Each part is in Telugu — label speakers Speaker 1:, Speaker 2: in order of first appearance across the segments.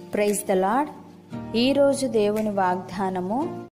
Speaker 1: ప్రైజ్ ద లాడ్ ఈరోజు దేవుని వాగ్దానము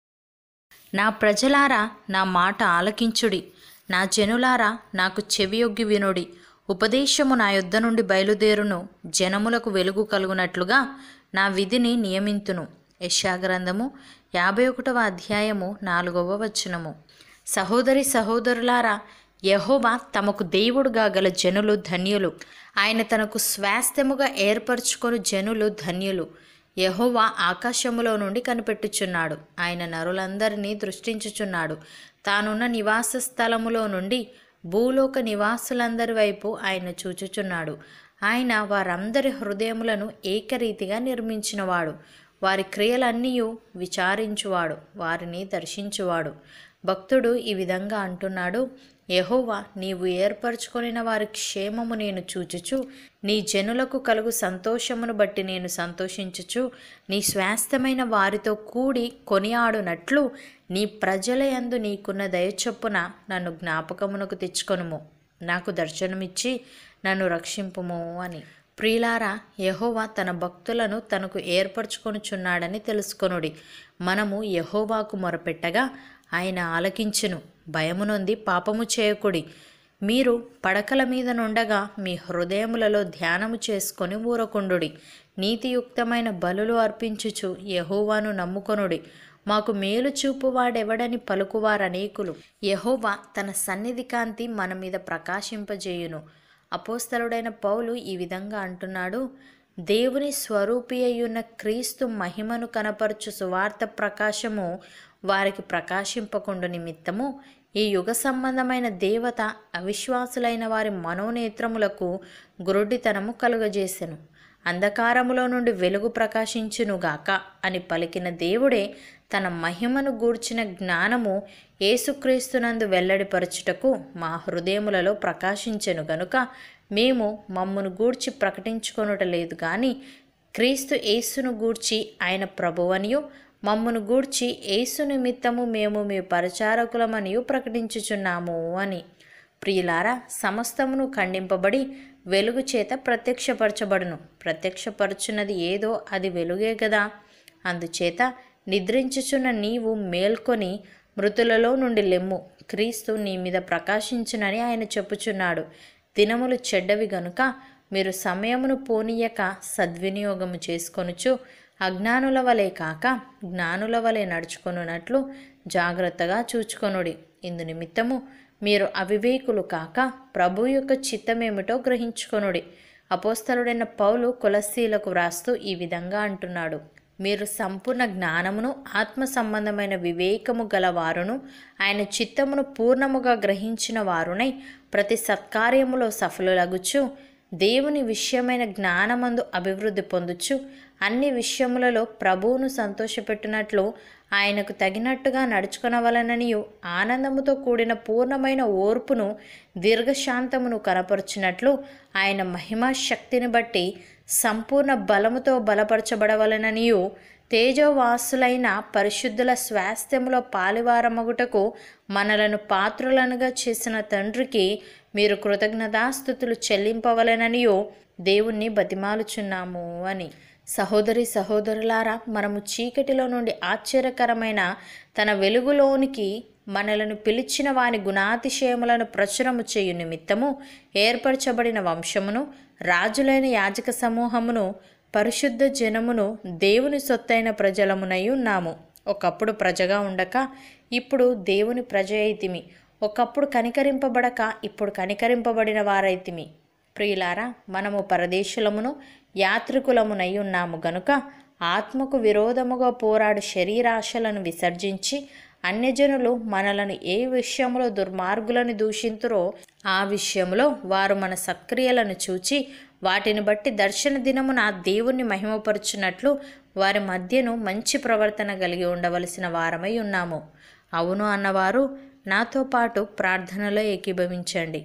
Speaker 2: నా ప్రజలారా నా మాట ఆలకించుడి నా జనులారా నాకు చెవియొగ్గి వినుడి ఉపదేశము నా యొద్ద నుండి బయలుదేరును జనములకు వెలుగు కలుగునట్లుగా నా విధిని నియమింతును యశాగ్రంథము యాభై ఒకటవ అధ్యాయము నాలుగవ వచనము సహోదరి సహోదరులారా యహోవా తమకు దేవుడుగా గల జనులు ధన్యులు ఆయన తనకు స్వాస్థ్యముగా ఏర్పరచుకొని జనులు ధన్యులు యహోవా ఆకాశములో నుండి కనిపెట్టుచున్నాడు ఆయన నరులందరినీ దృష్టించుచున్నాడు తానున్న నివాస స్థలములో నుండి భూలోక నివాసులందరి వైపు ఆయన చూచుచున్నాడు ఆయన వారందరి హృదయములను ఏకరీతిగా నిర్మించినవాడు వారి క్రియలన్నీ విచారించువాడు వారిని దర్శించువాడు భక్తుడు ఈ విధంగా అంటున్నాడు యహోవా నీవు ఏర్పరచుకొనిన వారి క్షేమము నేను చూచుచు నీ జనులకు కలుగు సంతోషమును బట్టి నేను సంతోషించుచు నీ స్వాస్థ్యమైన వారితో కూడి కొనియాడునట్లు నీ ప్రజల యందు నీకున్న దయచొప్పున నన్ను జ్ఞాపకమునకు తెచ్చుకొనుము నాకు దర్శనమిచ్చి నన్ను రక్షింపుము అని ప్రియులారా యహోవా తన భక్తులను తనకు ఏర్పరచుకొనుచున్నాడని తెలుసుకొనుడి మనము యహోవాకు మొరపెట్టగా ఆయన ఆలకించును భయమునొంది పాపము చేయకుడి మీరు పడకల మీద నుండగా మీ హృదయములలో ధ్యానము చేసుకొని ఊరకుండుడి నీతియుక్తమైన బలులు అర్పించుచు యహోవాను నమ్ముకొనుడి మాకు మేలు చూపువాడెవడని పలుకువారనేకులు యహోవా తన సన్నిధి కాంతి మన మీద ప్రకాశింపజేయును అపోస్తలుడైన పౌలు ఈ విధంగా అంటున్నాడు దేవుని స్వరూపి అయ్యున్న క్రీస్తు మహిమను కనపరచు సువార్త ప్రకాశము వారికి ప్రకాశింపకుండు నిమిత్తము ఈ యుగ సంబంధమైన దేవత అవిశ్వాసులైన వారి మనోనేత్రములకు గురుడితనము కలుగజేసెను అంధకారములో నుండి వెలుగు ప్రకాశించునుగాక అని పలికిన దేవుడే తన మహిమను గూర్చిన జ్ఞానము యేసుక్రీస్తునందు వెల్లడిపరచుటకు మా హృదయములలో ప్రకాశించెను గనుక మేము మమ్మును గూర్చి ప్రకటించుకొనుట లేదు కానీ క్రీస్తు యేసును గూర్చి ఆయన ప్రభువనియు మమ్మును గూర్చి యేసు నిమిత్తము మేము మీ పరిచారకులమనియు ప్రకటించుచున్నాము అని ప్రియులారా సమస్తమును ఖండింపబడి వెలుగు చేత ప్రత్యక్షపరచబడును ప్రత్యక్షపరచున్నది ఏదో అది వెలుగే కదా అందుచేత నిద్రించుచున్న నీవు మేల్కొని మృతులలో నుండి లెమ్ము క్రీస్తు నీ మీద ప్రకాశించునని ఆయన చెప్పుచున్నాడు దినములు చెడ్డవి గనుక మీరు సమయమును పోనీయక సద్వినియోగము చేసుకొనుచు అజ్ఞానుల వలె కాక జ్ఞానుల వలె నడుచుకొనున్నట్లు జాగ్రత్తగా చూచుకొనుడి ఇందు నిమిత్తము మీరు అవివేకులు కాక ప్రభు యొక్క చిత్తమేమిటో గ్రహించుకొనుడి అపోస్తలుడైన పౌలు కులస్సీలకు వ్రాస్తూ ఈ విధంగా అంటున్నాడు మీరు సంపూర్ణ జ్ఞానమును ఆత్మ సంబంధమైన వివేకము గలవారును ఆయన చిత్తమును పూర్ణముగా గ్రహించిన వారునై ప్రతి సత్కార్యములో సఫలులగుచు దేవుని విషయమైన జ్ఞానమందు అభివృద్ధి పొందుచు అన్ని విషయములలో ప్రభువును సంతోషపెట్టినట్లు ఆయనకు తగినట్టుగా నడుచుకొనవలననియు ఆనందముతో కూడిన పూర్ణమైన ఓర్పును దీర్ఘశాంతమును కనపరుచినట్లు ఆయన మహిమా శక్తిని బట్టి సంపూర్ణ బలముతో బలపరచబడవలననియు తేజోవాసులైన పరిశుద్ధుల స్వాస్థ్యములో పాలివారమగుటకు మనలను పాత్రులనుగా చేసిన తండ్రికి మీరు కృతజ్ఞతాస్థుతులు చెల్లింపవలెననియో దేవుణ్ణి బతిమాలుచున్నాము అని సహోదరి సహోదరులారా మనము చీకటిలో నుండి ఆశ్చర్యకరమైన తన వెలుగులోనికి మనలను పిలిచిన వాని గుణాతిశయములను ప్రచురము చేయు నిమిత్తము ఏర్పరచబడిన వంశమును రాజులైన యాజక సమూహమును పరిశుద్ధ జనమును దేవుని సొత్తైన ప్రజలమునై ఉన్నాము ఒకప్పుడు ప్రజగా ఉండక ఇప్పుడు దేవుని ప్రజ అయితిమి ఒకప్పుడు కనికరింపబడక ఇప్పుడు కనికరింపబడిన వారైతిమి ప్రియులారా మనము పరదేశులమును యాత్రికులమునై ఉన్నాము గనుక ఆత్మకు విరోధముగా పోరాడు శరీరాశలను విసర్జించి అన్యజనులు మనలను ఏ విషయంలో దుర్మార్గులను దూషింతురో ఆ విషయంలో వారు మన సక్రియలను చూచి వాటిని బట్టి దర్శన దినమున దేవుణ్ణి మహిమపరుచున్నట్లు వారి మధ్యను మంచి ప్రవర్తన కలిగి ఉండవలసిన వారమై ఉన్నాము అవును అన్నవారు నాతో పాటు ప్రార్థనలో ఏకీభవించండి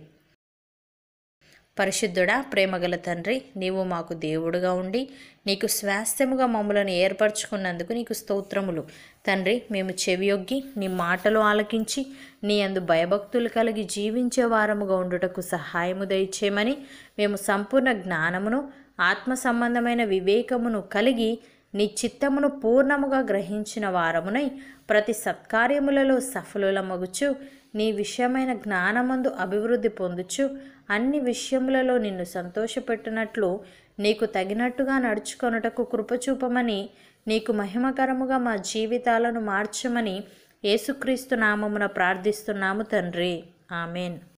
Speaker 2: పరిశుద్ధుడా ప్రేమగల తండ్రి నీవు మాకు దేవుడుగా ఉండి నీకు స్వాస్థ్యముగా మమ్మలను ఏర్పరచుకున్నందుకు నీకు స్తోత్రములు తండ్రి మేము చెవియొగ్గి నీ మాటలు ఆలకించి నీ అందు భయభక్తులు కలిగి జీవించే వారముగా ఉండుటకు సహాయము దయచేయమని మేము సంపూర్ణ జ్ఞానమును ఆత్మ సంబంధమైన వివేకమును కలిగి నీ చిత్తమును పూర్ణముగా గ్రహించిన వారమునై ప్రతి సత్కార్యములలో సఫలులమగుచు నీ విషయమైన జ్ఞానమందు అభివృద్ధి పొందుచు అన్ని విషయములలో నిన్ను సంతోషపెట్టినట్లు నీకు తగినట్టుగా నడుచుకొనుటకు కృపచూపమని నీకు మహిమకరముగా మా జీవితాలను మార్చమని యేసుక్రీస్తు నామమున ప్రార్థిస్తున్నాము తండ్రి ఆమెన్